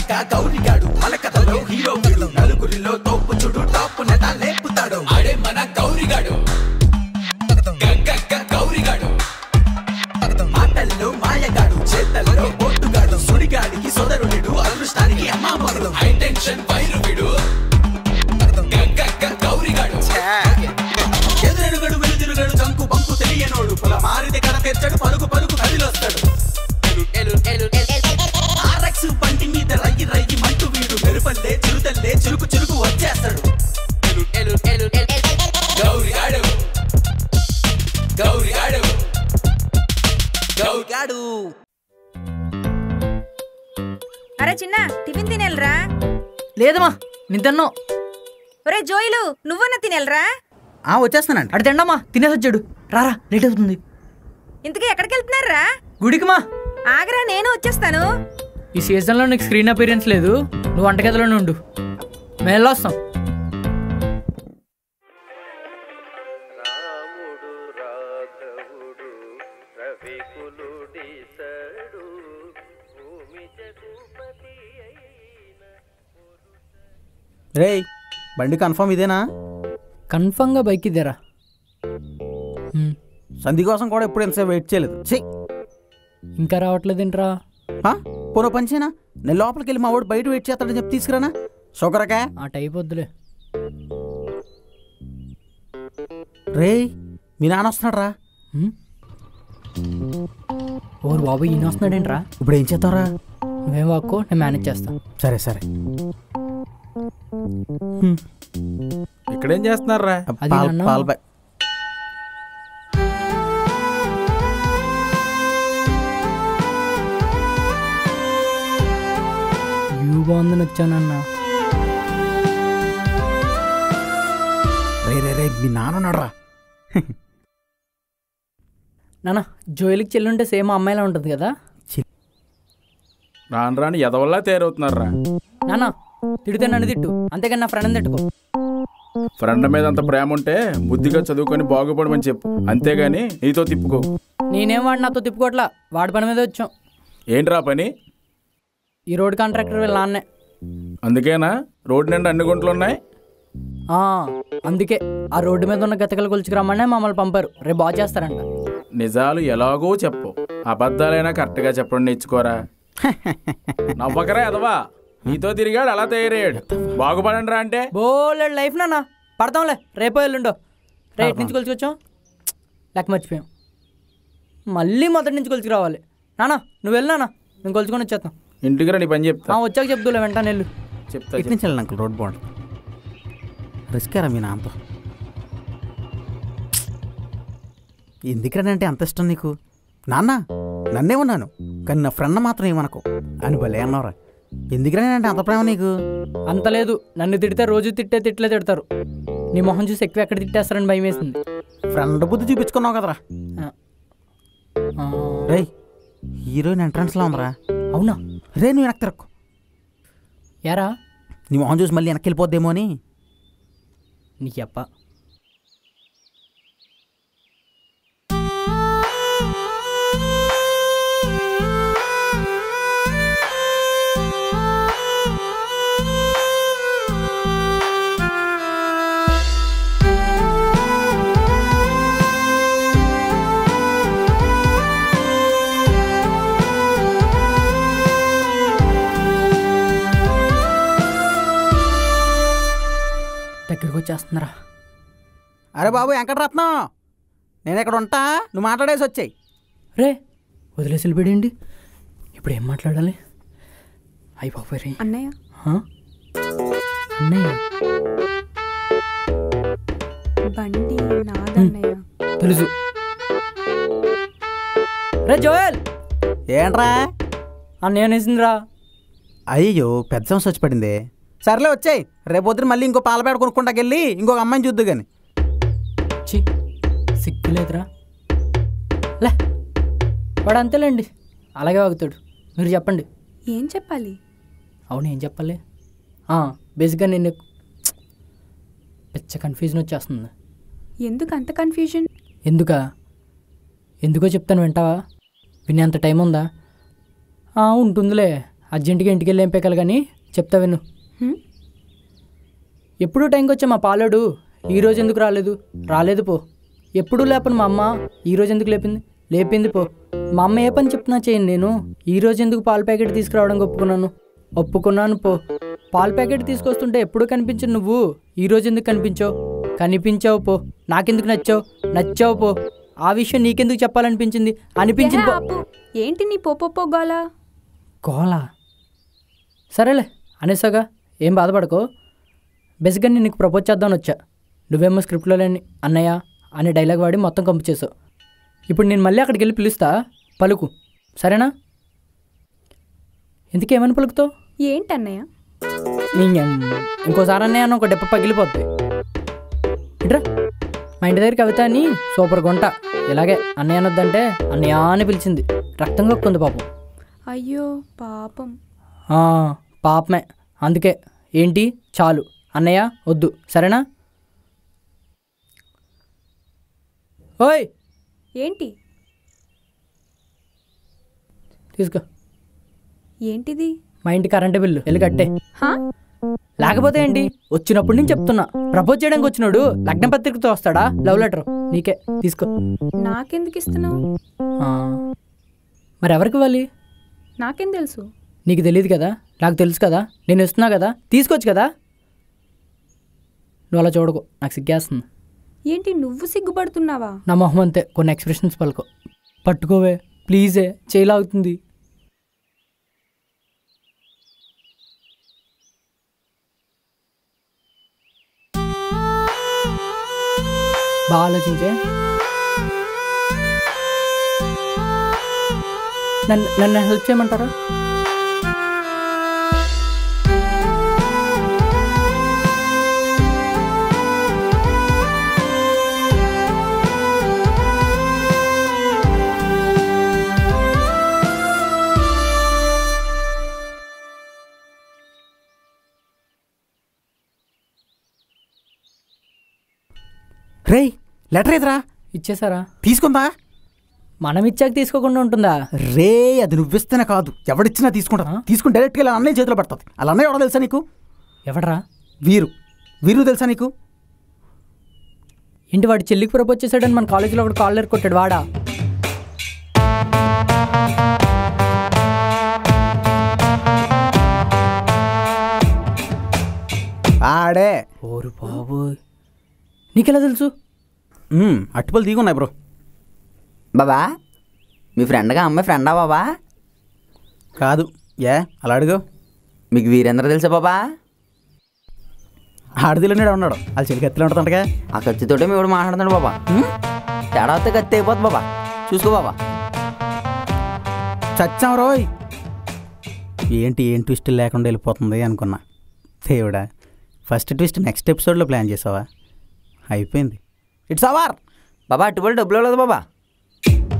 పక్క గౌరిగాడు మన కథలో హీరో వీడు నలుగురిలో తోపు చుడు టాప్ నెత లేపుతాడు ఆడే మన గౌరిగాడు గగ్గగ్గ గౌరిగాడు మాటల్లో మాయగాడు చేతల్లో పోటుగాడు సుడిగాడికి సోదరుడు అదృష్టానికి అమ్మా మగడు హై టెన్షన్ వైరు విడు గగ్గగ్గ గౌరిగాడు ఎదురెడుగడు వెలుదిరుగడు జంకు బంకు తెలియనోడు పొల మారితే కడ తెచ్చడు పలుకు పలుకు కదిలొస్తాడు ఆర్ఎక్స్ బండి మీద రయ్యి రయ్యి మంటూ వీడు మెరుపల్లే చిరుతల్లే చురుకు చురుకు వచ్చేస్తాడు గౌరిగాడు గౌరిగాడు గౌరిగాడు అరే చిన్న టిఫిన్ తినేలరా లేదమ్మా నేను తిన్నావు ఒరే జోయిలు నువ్వన్నా తినేలరా ఆ వచ్చేస్తానండి అటు తిండమ్మా తినేసి వచ్చాడు రారా లేట్ అవుతుంది ఇంతకీ ఎక్కడికి వెళ్తున్నారా గుడికి మా ఆగరా నేను వచ్చేస్తాను ఈ సీజన్లో నీకు స్క్రీన్ అపీరియన్స్ లేదు నువ్వు వంటగదిలోనే ఉండు మేము వెళ్ళొస్తాం రాముడు రాఘవుడు రవికులుడిసడు భూమి జగుపతి అయిన రేయ్ బండి కన్ఫర్మ్ ఇదేనా కన్ఫామ్గా బైక్ ఇదేరా హ్మ్, సంధి కోసం కూడా ఎప్పుడు ఎంతసేపు వెయిట్ చేయలేదు చెయ్యి ఇంకా రావట్లేదేంట్రా పోనో పంచేనా నేను లోపలికి వెళ్ళి మా వాడు బయట వెయిట్ చేస్తాడని చెప్పి తీసుకురానా షుగరకా ఆ టైప్ వద్దులే రేయ్ మీ నాన్న వస్తున్నాడు రా హ్మ్? ఓరు బాబు ఈయన వస్తున్నాడేంట్రా ఇప్పుడు ఏం చేద్దాంరా నువ్వేం వాక్కో నేను మేనేజ్ చేస్తా సరే సరే ఇక్కడేం చేస్తున్నారా అది పాల్ నాన్న. పాల్ బై- వ్యూ బాగుందని వచ్చానన్నా రే రే రే మీ నాన్న ఉన్నాడు రా నాన్న జోయిల్కి చెల్లుంటే సేమ్ అమ్మాయిలా ఉంటుంది కదా రాను రాని ఎదవల్లా తయారవుతున్నారా నాన్న తిడితే నన్ను తిట్టు అంతేగాని నా ఫ్రెండ్ తిట్టుకో ఫ్రెండ్ మీద అంత ప్రేమ ఉంటే బుద్ధిగా చదువుకొని బాగుపడమని చెప్పు అంతేగాని నీతో తిప్పుకో నేనేం వాడు నాతో తిప్పుకోవట్లా వాడి పని మీద వచ్చాం ఏంట్రా పని ఈ రోడ్ కాంట్రాక్టర్ వీళ్ళ నాన్నే అందుకేనా రోడ్డు నిండా అన్ని గుంటలు ఉన్నాయి ఆ, అందుకే ఆ రోడ్డు మీద ఉన్న గతకలు కొలుచుకురమ్మనే మమ్మల్ని పంపారు రేపు బాగా చేస్తారంట నిజాలు ఎలాగో చెప్పు అబద్ధాలైనా కరెక్ట్గా చెప్పడం నేర్చుకోరా నవ్వకరా ఎదవా నీతో తిరిగాడు అలా తయారయ్యాడు బాగుపడండి రా అంటే బోలెడు లైఫ్ నాన్న పడతాంలే రేపో ఎల్లుండో రేట్ నుంచి కొలుచుకొచ్చాం లెక్క మర్చిపోయాం మళ్ళీ మొదటి నుంచి కొలుచుకురావాలి నాన్న నువ్వు వెళ్ళు నాన్న నేను కొలుచుకొని వచ్చేస్తాం ఇంటికి రా నీ పని చెప్తా ఆ, వచ్చాక చెప్తులే వెంటనే వెళ్ళు చెప్తా ఇటు నుంచి వెళ్ళండి అంకుల్ రోడ్ బాగుంటుంది రిస్క్ రా మీ నాన్నతో ఎందుకనంటే అంత ఇష్టం నీకు నాన్న నన్నే ఉన్నాను కానీ నా ఫ్రెండ్ మాత్రం ఏమనకు అని భలే అన్నవరా ఎందుకనంటే అంత ప్రేమ నీకు అంత లేదు నన్ను తిడితే రోజు తిట్టే తిట్లే తిడతారు నీ మొహం చూసి ఎక్కువ ఎక్కడ తిట్టేస్తారని భయం వేసింది ఫ్రెండ్ బుద్ధి చూపించుకున్నావు కదరా ఆ. ఆ, రేయ్ హీరోయిన్ ఎంట్రన్స్లో ఉందిరా అవునా రే నువ్వు వెనక్కి తిరక్కు యారా నీ మొహం చూసి మళ్ళీ వెనక్కి వెళ్ళిపోద్దేమో అని నీకు చెప్ప దగ్గరికి వచ్చేస్తున్నారా అరే బాబు వెంకటరత్నం నేను ఇక్కడ ఉంటా నువ్వు మాట్లాడేసి వచ్చాయి రే వదిలేసి వెళ్ళిపోయాడేంటి ఇప్పుడు ఏం మాట్లాడాలి అయ్యి బాబు రే అన్నయ్య హా? అన్నయ్య బండి నాదన్నయ్య తెలుసు రే జోయల్ ఏంట్రా అన్నయ్య అనేసిందిరా అయ్యో పెద్ద సమస్య వచ్చి పడింది సర్లే వచ్చాయి రేపొద్దున మళ్ళీ ఇంకో పాలపేడ కొనుక్కుంటాకి వెళ్ళి ఇంకొక అమ్మాయిని చూద్దు కానీ చి సిగ్గులేదురా లే వాడు అంతేలేండి అలాగే వాగుతాడు మీరు చెప్పండి ఏం చెప్పాలి అవును ఏం చెప్పాలి బేసిక్గా నేను పిచ్చ కన్ఫ్యూజన్ వచ్చేస్తుంది ఎందుకు అంత కన్ఫ్యూజన్ ఎందుకా ఎందుకో చెప్తాను వింటావా వినేంత టైం ఉందా ఆ, ఉంటుందిలే అర్జెంటుగా ఇంటికి వెళ్ళి ఏం పెకాలి కానీ చెప్తా విను హ్మ్? ఎప్పుడు టైంకి వచ్చా మా పాలోడు ఈ రోజు ఎందుకు రాలేదు రాలేదు పో ఎప్పుడు లేపను మా అమ్మ ఈ రోజు ఎందుకు లేపింది లేపింది పో మా అమ్మ ఏ పని చెప్తున్నా చేయండి నేను ఈ రోజు ఎందుకు పాల ప్యాకెట్ తీసుకురావడానికి ఒప్పుకున్నాను ఒప్పుకున్నాను పో పాల ప్యాకెట్ తీసుకొస్తుంటే ఎప్పుడు కనిపించు నువ్వు ఈ రోజు ఎందుకు కనిపించావు కనిపించావు పో నాకెందుకు నచ్చావు నచ్చావు పో ఆ విషయం నీకెందుకు చెప్పాలనిపించింది అనిపించింది ఏహే, పో ఆపు. ఏంటి నీ పోపో గోలా కోలా సరేలే అనేసాగా ఏం బాధపడకో బేసిక్గా నేను నీకు ప్రపోజ్ చేద్దామని వచ్చా నువ్వేమో స్క్రిప్ట్లో లేని అన్నయ్య అనే డైలాగ్ వాడి మొత్తం కంపు చేసావు ఇప్పుడు నేను మళ్ళీ అక్కడికి వెళ్ళి పిలుస్తా పలుకు సరేనా ఎందుకేమని పలుకుతావు ఏంటన్నయ్య నీ- ఇంకోసారి అన్నయ్య అన్న ఒక డెప్ప పగిలిపోద్ది ఇట్రా మా ఇంటి దగ్గర కవిత అని సూపర్ గుంట ఇలాగే అన్నయ్య అనొద్దంటే అన్నయ్య అని పిలిచింది రక్తం కక్కుంది పాపం అయ్యో పాపం ఆ, పాపమే అందుకే ఏంటి చాలు అన్నయ్య వద్దు సరేనా ఓయ్ ఏంటి తీసుకో ఏంటిది మా ఇంటి కరెంటు బిల్లు వెళ్ళి కట్టే హా లేకపోతే ఏంటి వచ్చినప్పుడు నేను చెప్తున్నా ప్రపోజ్ చేయడానికి వచ్చినాడు లగ్న పత్రికతో వస్తాడా లవ్ లెటర్ నీకే తీసుకో నాకెందుకు ఇస్తున్నావు ఆ, మరి ఎవరికి ఇవ్వాలి నాకేం తెలుసు నీకు తెలియదు కదా నాకు తెలుసు కదా నేను ఇస్తున్నా కదా తీసుకోవచ్చు కదా నువ్వు అలా చూడకు నాకు సిగ్గేస్తుంది ఏంటి నువ్వు సిగ్గుపడుతున్నావా నా మొహం అంతే కొన్ని ఎక్స్ప్రెషన్స్ పలుకో పట్టుకోవే ప్లీజే చేయలాగుతుంది బాగా ఆలోచించే నన్ను నన్ను హెల్ప్ చేయమంటారా రేయ్ లెటర్ ఏదిరా ఇచ్చేసారా తీసుకుందా మనం ఇచ్చాక తీసుకోకుండా ఉంటుందా రే అది నువ్విస్తేనే కాదు ఎవడిచ్చినా తీసుకుంటా ఆ? తీసుకుని డైరెక్ట్గా ఇలా అన్నయ్య చేతిలో పెడతాది అలా అన్నయ్య ఎవడో తెలుసా నీకు ఎవడరా వీరు వీరు తెలుసా నీకు ఏంటి వాడు చెల్లికి ప్రపోజ్ చేశాడని మన కాలేజీలో ఒకటి కాలర్ కొట్టాడు వాడా ఆడే ఓరు బాబోయ్ నీకెలా తెలుసు మ్మ్, అట్టుపళ్ళు దిగున్నాయి బ్రో బాబా మీ ఫ్రెండ్గా అమ్మాయి ఫ్రెండా బాబా కాదు ఏ అలా అడుగు మీకు వీరేంద్ర తెలుసా బాబా ఆడదిలోనే ఉన్నాడు వాళ్ళ చెల్లికి ఎత్తులు ఉంటుందంటగా ఆ కత్తితోటే మీ కూడా మాట్లాడుతున్నాడు బాబా తేడా వస్తే కత్తి అయిపోద్ది బాబా చూసుకో బాబా చచ్చాం రోయ్ ఏంటి ఏం ట్విస్ట్ లేకుండా వెళ్ళిపోతుంది అనుకున్నా దేవుడా ఫస్ట్ ట్విస్ట్ నెక్స్ట్ ఎపిసోడ్లో ప్లాన్ చేసావా అయిపోయింది ఇట్స్ అవర్ బాబా అట్టుబడి డబ్బులు ఇవ్వలేదు బాబా